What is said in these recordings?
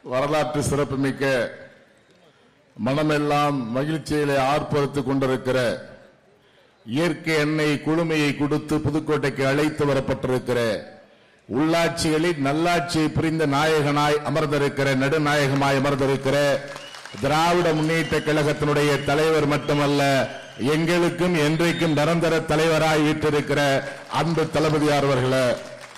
வரலாற்று சிறப்புமிக்க மனமெல்லாம் மகிழ்ச்சியிலே ஆர்ப்பரித்துக் கொண்டிருக்கிற இயற்கை எண்ணெய் குழுமையை கொடுத்து புதுக்கோட்டைக்கு அழைத்து வரப்பட்டிருக்கிற உள்ளாட்சிகளில் நல்லாட்சியை புரிந்த நாயகனாய் அமர்ந்திருக்கிற நடுநாயகமாய் அமர்ந்திருக்கிற திராவிட முன்னேற்ற கழகத்தினுடைய தலைவர் மட்டுமல்ல எங்களுக்கும் என்றைக்கும் நிரந்தர தலைவராய் வீட்டிருக்கிற அன்பு தளபதியார் அவர்களே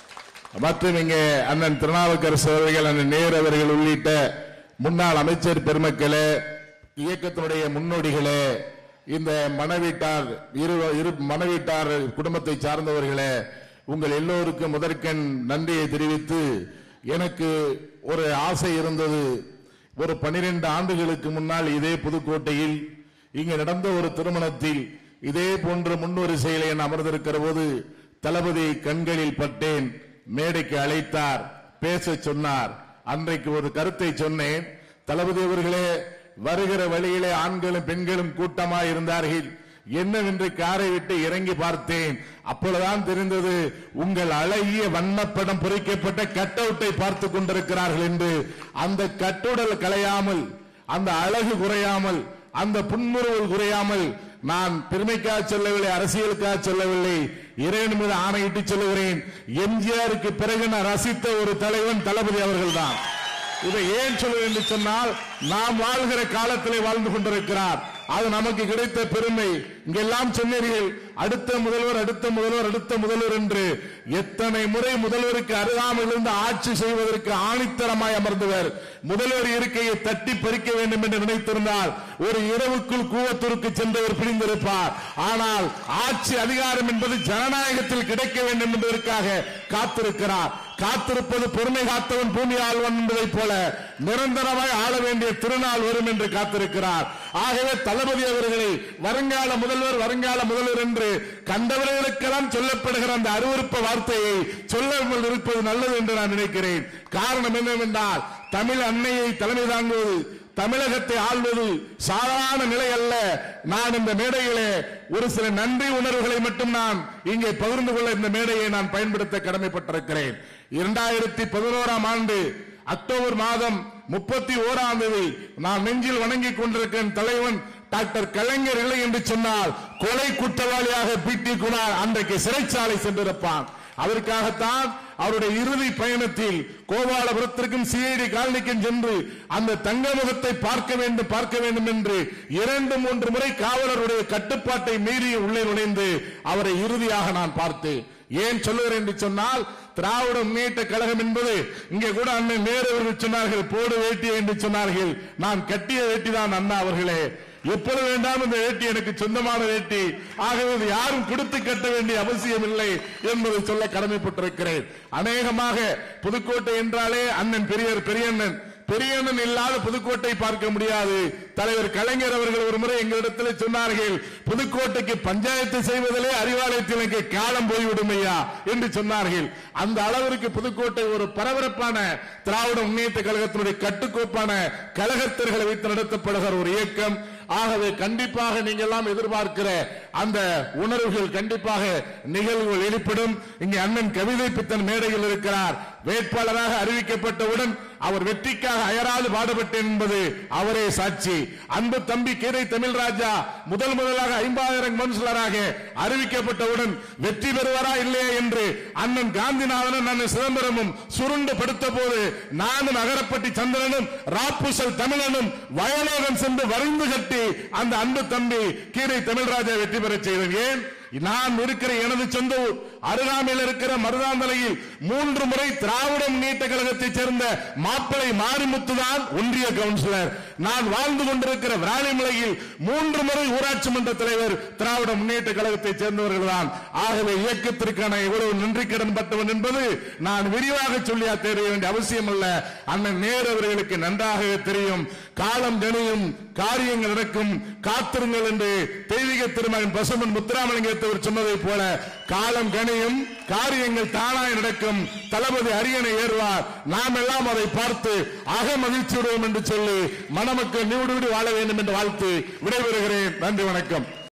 மற்றும் இங்கே அண்ணன் திருநாவுக்கரசு அவர்கள் அண்ணன் நேரு அவர்கள் உள்ளிட்ட முன்னாள் அமைச்சர் பெருமக்களே இயக்கத்தினுடைய முன்னோடிகளே இந்த மனைவீட்டார் இரு இரு மனைவீட்டார் குடும்பத்தை சார்ந்தவர்களே உங்கள் எல்லோருக்கும் முதற்கண் நன்றியை தெரிவித்து எனக்கு ஒரு ஆசை இருந்தது ஒரு பனிரெண்டு ஆண்டுகளுக்கு முன்னால் இதே புதுக்கோட்டையில் இங்கு நடந்த ஒரு திருமணத்தில் இதே போன்ற முன்வரிசையில் என் அமர்ந்திருக்கிற போது தளபதி கண்களில் பட்டேன் மேடைக்கு அழைத்தார் பேச சொன்னார் அன்றைக்கு ஒரு கருத்தை சொன்னேன் தளபதி அவர்களே வருகிற வழியிலே ஆண்களும் பெண்களும் கூட்டமாய் இருந்தார்கள் என்னவென்று காரை விட்டு இறங்கி பார்த்தேன் அப்பொழுதுதான் தெரிந்தது உங்கள் அழகிய வண்ணப்படம் பொறிக்கப்பட்ட கட் அவுட்டை பார்த்து கொண்டிருக்கிறார்கள் என்று அந்த கட்டுடல் கலையாமல் அந்த அழகு குறையாமல் அந்த புன்முறுவல் குறையாமல் நான் பெருமைக்காக சொல்லவில்லை அரசியலுக்காக சொல்லவில்லை இறைவன் மீது ஆணையிட்டு சொல்லுகிறேன் எம்ஜிஆருக்கு பிறகு நான் ரசித்த ஒரு தலைவன் தளபதி அவர்கள்தான் இதை ஏன் சொல்லுவேன் என்று சொன்னால் நாம் வாழ்கிற காலத்திலே வாழ்ந்து கொண்டிருக்கிறார் அது நமக்கு கிடைத்த பெருமை இங்கெல்லாம் சொன்னீர்கள் அடுத்த முதல்வர் அடுத்த முதல்வர் அடுத்த முதல்வர் என்று எத்தனை முறை முதல்வருக்கு அருகாமையில் இருந்து ஆட்சி செய்வதற்கு ஆணித்தரமாய் அமர்ந்தவர் முதல்வர் இருக்கையை தட்டி பறிக்க வேண்டும் என்று நினைத்திருந்தால் ஒரு இரவுக்குள் கூவத்தூருக்கு சென்றவர் பிரிந்திருப்பார் ஆனால் ஆட்சி அதிகாரம் என்பது ஜனநாயகத்தில் கிடைக்க வேண்டும் என்பதற்காக காத்திருக்கிறார் காத்திருப்பது பொறுமை காத்தவன் பூமி ஆழ்வன் என்பதைப் போல நிரந்தரமாய் ஆள வேண்டிய திருநாள் வரும் என்று காத்திருக்கிறார் ஆகவே தளபதி அவர்களை வருங்கால முதல்வர் வருங்கால முதல்வர் என்று கண்டவர்களுக்கெல்லாம் சொல்லப்படுகிற அந்த அருவருப்ப வார்த்தையை சொல்லாமல் இருப்பது நல்லது என்று நான் நினைக்கிறேன் காரணம் என்னவென்றால் தமிழ் அன்னையை தலைமை தாங்குவது தமிழகத்தை ஆள்வது சாதாரண நிலை அல்ல நான் இந்த மேடையிலே ஒரு சில நன்றி உணர்வுகளை மட்டும் நான் இங்கே பகிர்ந்து கொள்ள இந்த மேடையை நான் பயன்படுத்த கடமைப்பட்டிருக்கிறேன் இரண்டாயிரத்தி பதினோராம் ஆண்டு அக்டோபர் மாதம் முப்பத்தி ஓராம் தேதி நான் நெஞ்சில் வணங்கிக் கொண்டிருக்கிற தலைவன் டாக்டர் கலைஞர் இல்லை என்று சொன்னால் கொலை குற்றவாளியாக பீட்டி குமார் அன்றைக்கு சிறைச்சாலை சென்றிருப்பான் அதற்காகத்தான் அவருடைய இறுதி பயணத்தில் கோபாலபுரத்திற்கும் சிஐடி காலனிக்கும் சென்று அந்த தங்க முகத்தை பார்க்க வேண்டும் பார்க்க வேண்டும் என்று இரண்டு மூன்று முறை காவலருடைய கட்டுப்பாட்டை மீறி உள்ளே நுழைந்து அவரை இறுதியாக நான் பார்த்தேன் ஏன் சொல்லுகிறேன் என்று சொன்னால் திராவிட முன்னேற்ற கழகம் என்பது இங்கே கூட அண்ணன் நேரு அவர்கள் சொன்னார்கள் போடு வேட்டி என்று சொன்னார்கள் நான் கட்டிய வேட்டி தான் அண்ணா அவர்களே எப்பொழுது வேண்டாம் இந்த வேட்டி எனக்கு சொந்தமான வேட்டி ஆகவே இது யாரும் கொடுத்து கட்ட வேண்டிய அவசியம் இல்லை என்பதை சொல்ல கடமைப்பட்டிருக்கிறேன் அநேகமாக புதுக்கோட்டை என்றாலே அண்ணன் பெரியர் பெரியண்ணன் பெரியண்ணன் இல்லாத புதுக்கோட்டை பார்க்க முடியாது தலைவர் கலைஞர் அவர்கள் ஒரு முறை எங்களிடத்தில் சொன்னார்கள் புதுக்கோட்டைக்கு பஞ்சாயத்து செய்வதிலே அறிவாலயத்தில் எனக்கு காலம் போய்விடும் ஐயா என்று சொன்னார்கள் அந்த அளவிற்கு புதுக்கோட்டை ஒரு பரபரப்பான திராவிட முன்னேற்ற கழகத்தினுடைய கட்டுக்கோப்பான கழகத்தர்களை வைத்து நடத்தப்படுகிற ஒரு இயக்கம் ஆகவே கண்டிப்பாக நீங்கள் எல்லாம் எதிர்பார்க்கிற அந்த உணர்வுகள் கண்டிப்பாக நிகழ்வுகள் வெளிப்படும் இங்கே அண்ணன் கவிதை பித்தன் மேடையில் இருக்கிறார் வேட்பாளராக அறிவிக்கப்பட்டவுடன் அவர் வெற்றிக்காக அயராது பாடுபட்டேன் என்பது அவரே சாட்சி அன்பு தம்பி கீரை தமிழ்ராஜா முதல் முதலாக ஐம்பதாயிரம் கவுன்சிலராக அறிவிக்கப்பட்டவுடன் வெற்றி பெறுவாரா இல்லையா என்று அண்ணன் காந்திநாதனும் அண்ணன் சிதம்பரமும் சுருண்டு படுத்த போது நானும் அகரப்பட்டி சந்திரனும் ராப்புசல் தமிழனும் வயலோகம் சென்று வரிந்து கட்டி அந்த அன்பு தம்பி கீரை தமிழ்ராஜா வெற்றி பெறச் செய்தேன் ஏன் நான் இருக்கிற எனது சொந்த ஊர் அருகாமையில் இருக்கிற மருதாந்தலையில் மூன்று முறை திராவிட முன்னேற்ற கழகத்தைச் சேர்ந்த மாப்பிளை மாரிமுத்து தான் ஒன்றிய கவுன்சிலர் நான் வாழ்ந்து கொண்டிருக்கிற விராலிமலையில் மூன்று முறை ஊராட்சி மன்ற தலைவர் திராவிட முன்னேற்ற கழகத்தைச் சேர்ந்தவர்கள் தான் ஆகவே இயக்கத்திற்கான எவ்வளவு நன்றி கடன் பட்டவன் என்பது நான் விரிவாக சொல்லியா தெரிய வேண்டிய அவசியம் அல்ல அண்ணன் நேரு அவர்களுக்கு நன்றாகவே தெரியும் காலம் கணியும் காரியங்கள் நடக்கும் காத்திருங்கள் என்று தெய்வீக திருமகன் பசுமன் முத்துராமலிங்கத்தவர் சொன்னதை போல காலம் கணியும் காரியங்கள் தானாய் நடக்கும் தளபதி அரியணை ஏறுவார் நாம் எல்லாம் அதை பார்த்து அக மகிழ்ச்சி விடுவோம் என்று சொல்லி மணமக்கள் நீடு வாழ வேண்டும் என்று வாழ்த்து விடைபெறுகிறேன் நன்றி வணக்கம்